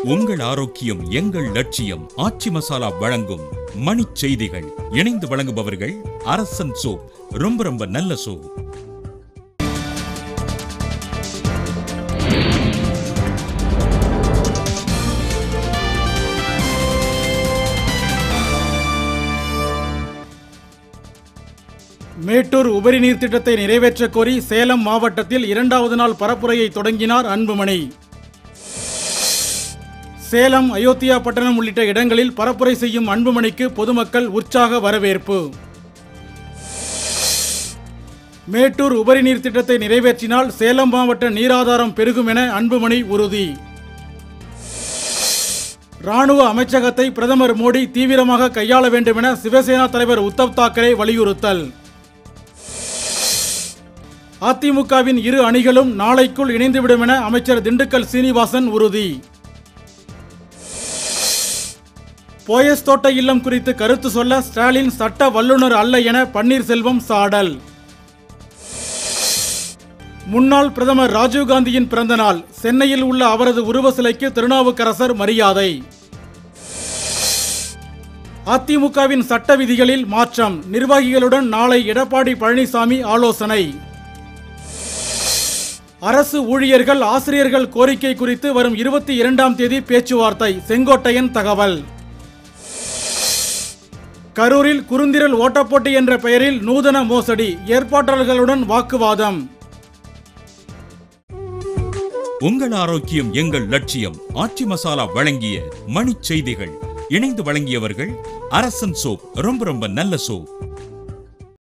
உங்கள் ஆரோக்கியம் எங்கள் லட்சியம் ஆச்சி மசாலா வழங்கும் மணிச் செய்திகள் இணைந்து வழங்குபவர்கள் அரசன் சோப் ரொம்ப ரொம்ப நல்ல சோப் மேட்டூர் உபரி நீர் திட்டத்தை நிறைவேற்றக் கோரி சேலம் மாவட்டத்தில் இரண்டாவது நாள் பரப்புரையை தொடங்கினார் அன்புமணி சேலம் அயோத்தியா பட்டணம் உள்ளிட்ட இடங்களில் பரப்புரை செய்யும் அன்புமணிக்கு பொதுமக்கள் உற்சாக வரவேற்பு மேட்டூர் உபரி நீர் திட்டத்தை நிறைவேற்றினால் சேலம் மாவட்ட நீராதாரம் பெருகும் என அன்புமணி உறுதி ராணுவ அமைச்சகத்தை பிரதமர் மோடி தீவிரமாக கையாள வேண்டும் என சிவசேனா தலைவர் உத்தவ் தாக்கரே வலியுறுத்தல் அதிமுகவின் இரு அணிகளும் நாளைக்குள் இணைந்துவிடும் என அமைச்சர் திண்டுக்கல் சீனிவாசன் உறுதி போயஸ் தோட்ட இல்லம் குறித்து கருத்து சொல்ல ஸ்டாலின் சட்ட வல்லுநர் அல்ல என பன்னீர்செல்வம் சாடல் முன்னாள் பிரதமர் ராஜீவ்காந்தியின் பிறந்த நாள் சென்னையில் உள்ள அவரது உருவ சிலைக்கு திருநாவுக்கரசர் மரியாதை அதிமுகவின் சட்ட விதிகளில் மாற்றம் நிர்வாகிகளுடன் நாளை எடப்பாடி பழனிசாமி ஆலோசனை அரசு ஊழியர்கள் ஆசிரியர்கள் கோரிக்கை குறித்து வரும் இருபத்தி இரண்டாம் தேதி பேச்சுவார்த்தை செங்கோட்டையன் தகவல் கரூரில் குறுந்திரல் ஓட்டப்போட்டி என்ற பெயரில் நூதன மோசடி ஏற்பாட்டாளர்களுடன் வாக்குவாதம் உங்கள் ஆரோக்கியம் எங்கள் லட்சியம் ஆச்சி மசாலா வழங்கிய மணிச் செய்திகள் இணைந்து வழங்கியவர்கள் அரசன் சோப் ரொம்ப ரொம்ப நல்ல சோப்